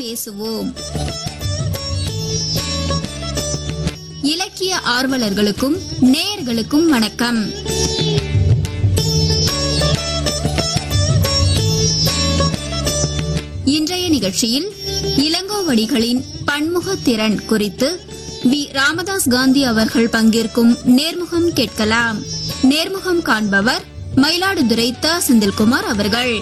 பேசுவோம் இலக்கிய ஆர்வலர்களுக்கும் நேயர்களுக்கும் வணக்கம் இன்றைய நிகழ்ச்சியில் இளங்கோவடிகளின் பன்முக திறன் குறித்து வி ராமதாஸ் காந்தி அவர்கள் பங்கேற்கும் நேர்முகம் கேட்கலாம் நேர்முகம் காண்பவர் மயிலாடுதுறை த செந்தில்குமார் அவர்கள்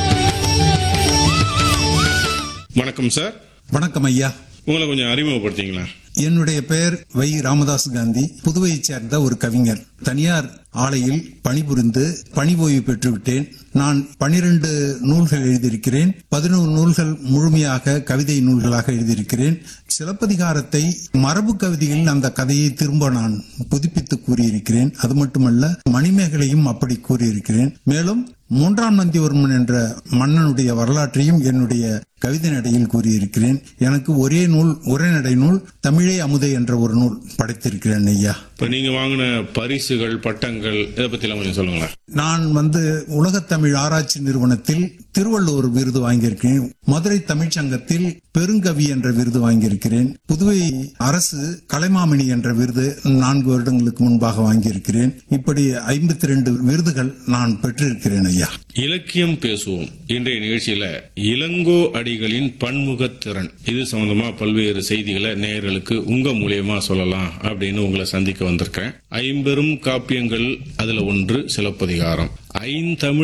வணக்கம் சார் வணக்கம் ஐயா உங்களை கொஞ்சம் அறிமுகப்படுத்திங்களா என்னுடைய பெயர் வை ராமதாஸ் காந்தி புதுவையைச் சேர்ந்த ஒரு கவிஞர் தனியார் ஆலையில் பணிபுரிந்து பணி ஓய்வு பெற்றுவிட்டேன் நான் பனிரெண்டு நூல்கள் எழுதியிருக்கிறேன் பதினோரு நூல்கள் முழுமையாக கவிதை நூல்களாக எழுதியிருக்கிறேன் சிலப்பதிகாரத்தை மரபு கவிதையில் அந்த கதையை திரும்ப நான் புதுப்பித்து கூறியிருக்கிறேன் அது மட்டுமல்ல மணிமேகலையும் அப்படி கூறியிருக்கிறேன் மேலும் மூன்றாம் நந்திவர்மன் என்ற மன்னனுடைய வரலாற்றையும் என்னுடைய கவிதை நடையில் கூறியிருக்கிறேன் எனக்கு ஒரே நூல் உரைநடை நூல் தமிழே அமுதை என்ற ஒரு நூல் படைத்திருக்கிறேன் ஐயா இப்ப நீங்க வாங்கின பரிசுகள் பட்டங்கள் இதை பத்தி எல்லாம் கொஞ்சம் சொல்லுங்களேன் நான் வந்து உலகத்தமிழ் ஆராய்ச்சி நிறுவனத்தில் திருவள்ளுவர் விருது வாங்கியிருக்கிறேன் மதுரை தமிழ்ச்சங்கத்தில் பெருங்கவி என்ற விருது வாங்கியிருக்கிறேன் புதுவை அரசு கலைமாமணி என்ற விருது நான்கு வருடங்களுக்கு முன்பாக வாங்கியிருக்கிறேன் இப்படி ஐம்பத்தி ரெண்டு விருதுகள் நான் பெற்றிருக்கிறேன் ஐயா இலக்கியம் பேசுவோம் இன்றைய நிகழ்ச்சியில இளங்கோ அடிகளின் பன்முகத் திறன் இது சம்பந்தமா பல்வேறு செய்திகளை நேயர்களுக்கு உங்க மூலியமா சொல்லலாம் அப்படின்னு உங்களை சந்திக்க வந்திருக்கேன் ஐம்பெரும் காப்பியங்கள் அதுல ஒன்று சிலப்பதிகாரம் ஐந்தமிழ்